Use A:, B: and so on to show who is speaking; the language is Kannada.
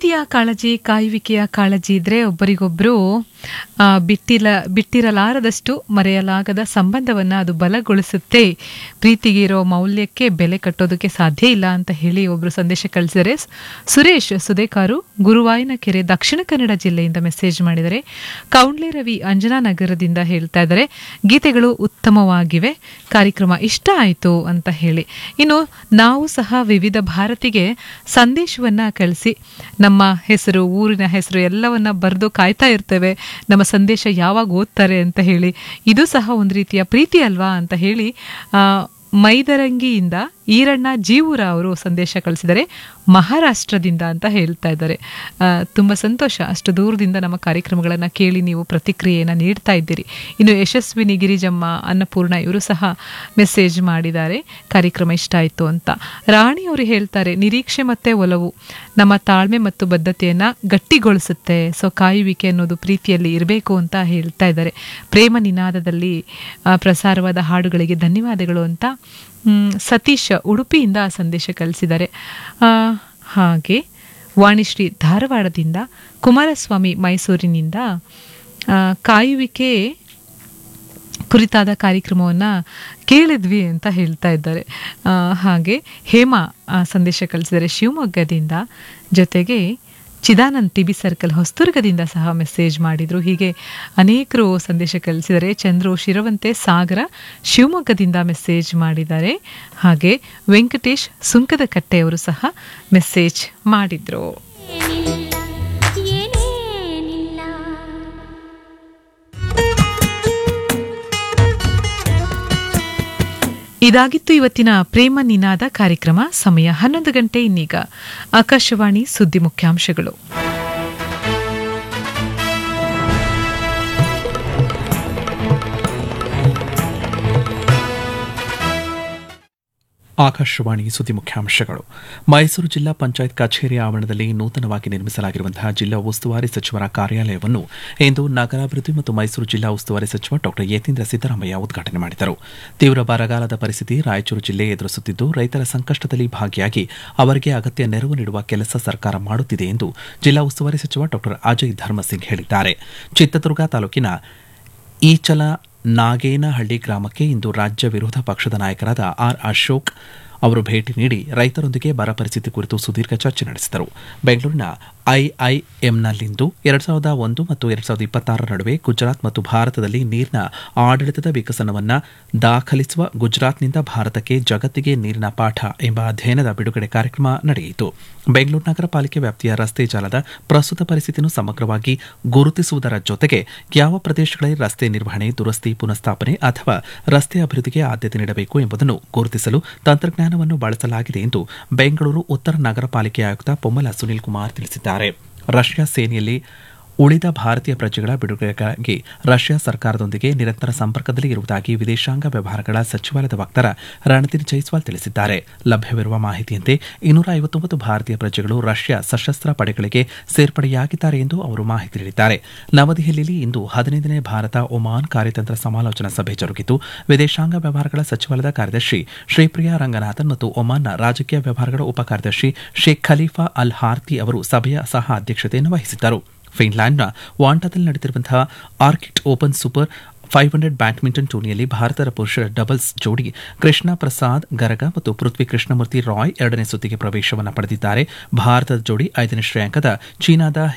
A: ಪ್ರೀತಿಯ ಕಾಳಜಿ ಕಾಯುವಿಕೆಯ ಕಾಳಜಿ ಇದ್ರೆ ಒಬ್ಬರಿಗೊಬ್ಬರು ಬಿಟ್ಟಿಲ ಬಿಟ್ಟಿರಲಾರದಷ್ಟು ಮರೆಯಲಾಗದ ಸಂಬಂಧವನ್ನ ಅದು ಬಲಗೊಳಿಸುತ್ತೆ ಪ್ರೀತಿಗೆ ಇರೋ ಮೌಲ್ಯಕ್ಕೆ ಬೆಲೆ ಕಟ್ಟೋದಕ್ಕೆ ಸಾಧ್ಯ ಇಲ್ಲ ಅಂತ ಹೇಳಿ ಒಬ್ರು ಸಂದೇಶ ಕಳಿಸಿದರೆ ಸುರೇಶ್ ಸುದೇಕಾರು ಗುರುವಾಯಿನ ಕೆರೆ ದಕ್ಷಿಣ ಕನ್ನಡ ಜಿಲ್ಲೆಯಿಂದ ಮೆಸೇಜ್ ಮಾಡಿದರೆ ಕೌಂಡ್ಲೆ ರವಿ ಅಂಜನಾ ನಗರದಿಂದ ಹೇಳ್ತಾ ಇದ್ದಾರೆ ಗೀತೆಗಳು ಉತ್ತಮವಾಗಿವೆ ಕಾರ್ಯಕ್ರಮ ಇಷ್ಟ ಆಯಿತು ಅಂತ ಹೇಳಿ ಇನ್ನು ನಾವು ಸಹ ವಿವಿಧ ಭಾರತಿಗೆ ಸಂದೇಶವನ್ನ ಕಳಿಸಿ ನಮ್ಮ ಹೆಸರು ಊರಿನ ಹೆಸರು ಎಲ್ಲವನ್ನ ಬರೆದು ಕಾಯ್ತಾ ಇರ್ತೇವೆ ನಮ್ಮ ಸಂದೇಶ ಯಾವಾಗ ಓದ್ತಾರೆ ಅಂತ ಹೇಳಿ ಇದು ಸಹ ಒಂದು ರೀತಿಯ ಪ್ರೀತಿ ಅಲ್ವಾ ಅಂತ ಹೇಳಿ ಆ, ಮೈದರಂಗಿಯಿಂದ ಈರಣ್ಣ ಜೀವೂರ ಅವರು ಸಂದೇಶ ಕಳಿಸಿದರೆ ಮಹಾರಾಷ್ಟ್ರದಿಂದ ಅಂತ ಹೇಳ್ತಾ ಇದ್ದಾರೆ ಆ, ತುಂಬ ಸಂತೋಷ ಅಷ್ಟು ದೂರದಿಂದ ನಮ್ಮ ಕಾರ್ಯಕ್ರಮಗಳನ್ನು ಕೇಳಿ ನೀವು ಪ್ರತಿಕ್ರಿಯೆಯನ್ನು ನೀಡ್ತಾ ಇದ್ದೀರಿ ಇನ್ನು ಯಶಸ್ವಿನಿ ಗಿರಿಜಮ್ಮ ಅನ್ನಪೂರ್ಣ ಇವರು ಸಹ ಮೆಸೇಜ್ ಮಾಡಿದ್ದಾರೆ ಕಾರ್ಯಕ್ರಮ ಇಷ್ಟ ಆಯಿತು ಅಂತ ರಾಣಿ ಅವರು ಹೇಳ್ತಾರೆ ನಿರೀಕ್ಷೆ ಮತ್ತೆ ಒಲವು ನಮ್ಮ ತಾಳ್ಮೆ ಮತ್ತು ಬದ್ಧತೆಯನ್ನು ಗಟ್ಟಿಗೊಳಿಸುತ್ತೆ ಸೊ ಕಾಯುವಿಕೆ ಅನ್ನೋದು ಪ್ರೀತಿಯಲ್ಲಿ ಇರಬೇಕು ಅಂತ ಹೇಳ್ತಾ ಇದ್ದಾರೆ ಪ್ರೇಮ ನಿನಾದದಲ್ಲಿ ಆ, ಪ್ರಸಾರವಾದ ಹಾಡುಗಳಿಗೆ ಧನ್ಯವಾದಗಳು ಅಂತ ಮ್, ಸತೀಶ್ ಉಡುಪಿಯಿಂದ ಸಂದೇಶ ಕಳಿಸಿದ್ದಾರೆ ಆ, ಹಾಗೆ ವಾಣಿಶ್ರೀ ಧಾರವಾಡದಿಂದ ಕುಮಾರಸ್ವಾಮಿ ಮೈಸೂರಿನಿಂದ ಆ, ಕಾಯುವಿಕೆ ಕುರಿತಾದ ಕಾರ್ಯಕ್ರಮವನ್ನು ಕೇಳಿದ್ವಿ ಅಂತ ಹೇಳ್ತಾ ಇದ್ದಾರೆ ಆ, ಹಾಗೆ ಹೇಮಾ ಆ, ಸಂದೇಶ ಕಳಿಸಿದರೆ ಶಿವಮೊಗ್ಗದಿಂದ ಜೊತೆಗೆ ಚಿದಾನಂದ್ ಟಿ ಬಿ ಸರ್ಕಲ್ ಹೊಸದುರ್ಗದಿಂದ ಸಹ ಮೆಸೇಜ್ ಮಾಡಿದರು ಹೀಗೆ ಅನೇಕರು ಸಂದೇಶ ಕಳಿಸಿದರೆ ಚಂದ್ರು ಶಿರವಂತೆ ಸಾಗರ ಶಿವಮೊಗ್ಗದಿಂದ ಮೆಸೇಜ್ ಮಾಡಿದ್ದಾರೆ ಹಾಗೆ ವೆಂಕಟೇಶ್ ಸುಂಕದ ಕಟ್ಟೆಯವರು ಸಹ ಮೆಸೇಜ್ ಮಾಡಿದರು
B: ಏನಿಲ್ಲ ಏನೇನಿಲ್ಲ
A: ಇದಾಗಿತ್ತು ಇವತ್ತಿನ ಪ್ರೇಮ ನಿನಾದ ಕಾರ್ಯಕ್ರಮ ಸಮಯ ಹನ್ನೊಂದು ಗಂಟೆ ಇನ್ನೀಗ ಆಕಾಶವಾಣಿ ಸುದ್ದಿ ಮುಖ್ಯಾಂಶಗಳು
C: ಆಕಾಶವಾಣಿ ಸುದ್ದಿ ಮುಖ್ಯಾಂಶಗಳು ಮೈಸೂರು ಜಿಲ್ಲಾ ಪಂಚಾಯತ್ ಕಚೇರಿ ಆವರಣದಲ್ಲಿ ನೂತನವಾಗಿ ನಿರ್ಮಿಸಲಾಗಿರುವಂತಹ ಜಿಲ್ಲಾ ಉಸ್ತುವಾರಿ ಸಚಿವರ ಕಾರ್ಯಾಲಯವನ್ನು ಇಂದು ನಗರಾಭಿವೃದ್ಧಿ ಮತ್ತು ಮೈಸೂರು ಜಿಲ್ಲಾ ಉಸ್ತುವಾರಿ ಸಚಿವ ಡಾ ಯತೀಂದ್ರ ಸಿದ್ದರಾಮಯ್ಯ ಉದ್ಘಾಟನೆ ಮಾಡಿದರು ತೀವ್ರ ಬರಗಾಲದ ಪರಿಸ್ಥಿತಿ ರಾಯಚೂರು ಜಿಲ್ಲೆ ಎದುರಿಸುತ್ತಿದ್ದು ರೈತರ ಸಂಕಷ್ಟದಲ್ಲಿ ಭಾಗಿಯಾಗಿ ಅವರಿಗೆ ಅಗತ್ಯ ನೆರವು ನೀಡುವ ಕೆಲಸ ಸರ್ಕಾರ ಮಾಡುತ್ತಿದೆ ಎಂದು ಜಿಲ್ಲಾ ಉಸ್ತುವಾರಿ ಸಚಿವ ಡಾ ಅಜಯ್ ಧರ್ಮಸಿಂಗ್ ಹೇಳಿದ್ದಾರೆ ಚಿತ್ರದುರ್ಗ ತಾಲೂಕಿನ ಈಚಲ ನಾಗೇನಹಳ್ಳಿ ಗ್ರಾಮಕ್ಕೆ ಇಂದು ರಾಜ್ಯ ವಿರೋಧ ಪಕ್ಷದ ನಾಯಕರಾದ ಆರ್ ಅಶೋಕ್ ಅವರು ಭೇಟಿ ನೀಡಿ ರೈತರೊಂದಿಗೆ ಬರ ಪರಿಸ್ಥಿತಿ ಕುರಿತು ಸುದೀರ್ಘ ಚರ್ಚೆ ನಡೆಸಿದರು ಬೆಂಗಳೂರಿನ ಐಐಎಂನಲ್ಲಿಂದು ಎರಡ್ ಸಾವಿರದ ಒಂದು ಮತ್ತು ಎರಡ್ ಸಾವಿರದ ಇಪ್ಪತ್ತಾರರ ನಡುವೆ ಗುಜರಾತ್ ಮತ್ತು ಭಾರತದಲ್ಲಿ ನೀರಿನ ಆಡಳಿತದ ವಿಕಸನವನ್ನು ದಾಖಲಿಸುವ ಗುಜರಾತ್ನಿಂದ ಭಾರತಕ್ಕೆ ಜಗತ್ತಿಗೆ ನೀರಿನ ಪಾಠ ಎಂಬ ಅಧ್ಯಯನದ ಬಿಡುಗಡೆ ಕಾರ್ಯಕ್ರಮ ನಡೆಯಿತು ಬೆಂಗಳೂರು ನಗರ ಪಾಲಿಕೆ ವ್ಯಾಪ್ತಿಯ ರಸ್ತೆ ಜಾಲದ ಪ್ರಸ್ತುತ ಪರಿಸ್ಥಿತಿಯನ್ನು ಸಮಗ್ರವಾಗಿ ಗುರುತಿಸುವುದರ ಜೊತೆಗೆ ಯಾವ ಪ್ರದೇಶಗಳಲ್ಲಿ ರಸ್ತೆ ನಿರ್ವಹಣೆ ದುರಸ್ತಿ ಪುನಃಸ್ಥಾಪನೆ ಅಥವಾ ರಸ್ತೆ ಅಭಿವೃದ್ಧಿಗೆ ಆದ್ಯತೆ ನೀಡಬೇಕು ಎಂಬುದನ್ನು ಗುರುತಿಸಲು ತಂತ್ರಜ್ಞಾನವನ್ನು ಬಳಸಲಾಗಿದೆ ಎಂದು ಬೆಂಗಳೂರು ಉತ್ತರ ನಗರ ಪಾಲಿಕೆ ಆಯುಕ್ತ ಪೊಮ್ಮಲ ಸುನೀಲ್ ಕುಮಾರ್ ತಿಳಿಸಿದ್ದಾರೆ ರಷ್ಯಾ ಸೇನೆಯಲ್ಲಿ ಉಳಿದ ಭಾರತೀಯ ಪ್ರಜೆಗಳ ಬಿಡುಗಡೆಗಾಗಿ ರಷ್ಯಾ ಸರ್ಕಾರದೊಂದಿಗೆ ನಿರಂತರ ಸಂಪರ್ಕದಲ್ಲಿ ಇರುವುದಾಗಿ ವಿದೇಶಾಂಗ ವ್ಯವಹಾರಗಳ ಸಚಿವಾಲಯದ ವಕ್ತಾರ ರಣಧೀರ್ ಜೈಸ್ವಾಲ್ ತಿಳಿಸಿದ್ದಾರೆ ಲಭ್ಯವಿರುವ ಮಾಹಿತಿಯಂತೆ ಇನ್ನೂರ ಐವತ್ತೊಂಬತ್ತು ಭಾರತೀಯ ಪ್ರಜೆಗಳು ರಷ್ಯಾ ಸಶಸ್ತ್ರ ಪಡೆಗಳಿಗೆ ಸೇರ್ಪಡೆಯಾಗಿದ್ದಾರೆ ಎಂದು ಅವರು ಮಾಹಿತಿ ನೀಡಿದ್ದಾರೆ ನವದೆಹಲಿಯಲ್ಲಿ ಇಂದು ಹದಿನೈದನೇ ಭಾರತ ಒಮಾನ್ ಕಾರ್ಯತಂತ್ರ ಸಮಾಲೋಚನಾ ಸಭೆ ಜರುಗಿತು ವಿದೇಶಾಂಗ ವ್ಯವಹಾರಗಳ ಸಚಿವಾಲಯದ ಕಾರ್ಯದರ್ಶಿ ಶ್ರೀಪ್ರಿಯಾ ರಂಗನಾಥನ್ ಮತ್ತು ಒಮಾನ್ನ ರಾಜಕೀಯ ವ್ಯವಹಾರಗಳ ಉಪ ಕಾರ್ಯದರ್ಶಿ ಶೇಖ್ ಖಲೀಫಾ ಅಲ್ ಹಾರ್ತಿ ಅವರು ಸಭೆಯ ಸಹ ಅಧ್ಯಕ್ಷತೆಯನ್ನು ವಹಿಸಿದ್ದರು ಫಿನ್ಲ್ಯಾಂಡ್ನ ವಾಂಟಾದಲ್ಲಿ ನಡೆದಿರುವಂತಹ Arctic open super five hundred badminton ಟೂರ್ನಿಯಲ್ಲಿ ಭಾರತದ ಪುರುಷರ ಡಬಲ್ಸ್ ಜೋಡಿ ಕೃಷ್ಣ ಪ್ರಸಾದ್ ಗರಗ ಮತ್ತು ಪೃಥ್ವಿ ಕೃಷ್ಣಮೂರ್ತಿ ರಾಯ್ ಎರಡನೇ ಸುತ್ತಿಗೆ ಪ್ರವೇಶವನ್ನು ಪಡೆದಿದ್ದಾರೆ ಭಾರತದ ಜೋಡಿ ಐದನೇ ಶ್ರೇಯಾಂಕದ ಚೀನಾದ